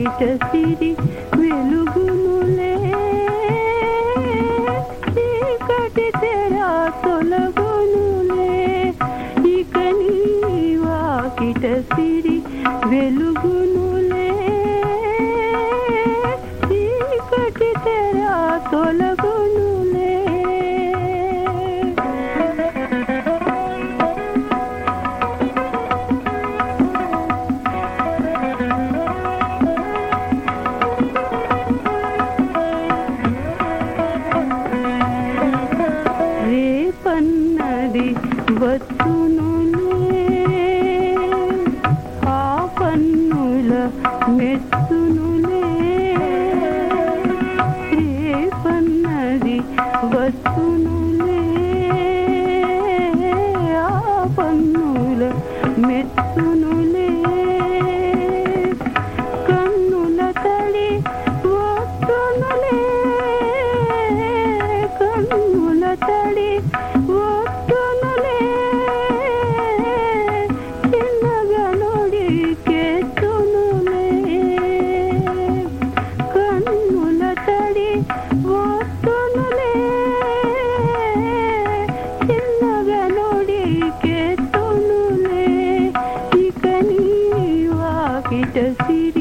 వాకిట సిరి వెలుగునులే చీకటి తెరా తొలగునులే ఇక నీ వాకిట సిరి వెలుగునులే చీకటి తెరా తొలగునులే రేపన్నది వచ్చునులే ఆ పన్నుల మెచ్చునులే రేపన్నది వచ్చునులే ఆ పన్నుల మెచ్చునులే కన్నుల తడి వస్తునులే కన్నుల తడి వస్తునులే చిన్నగా నొడికెత్తునులే కన్నుల తడి వస్తునులే చిన్నగా నొడికెత్తునులే ఇక నీ వాకిట సిరి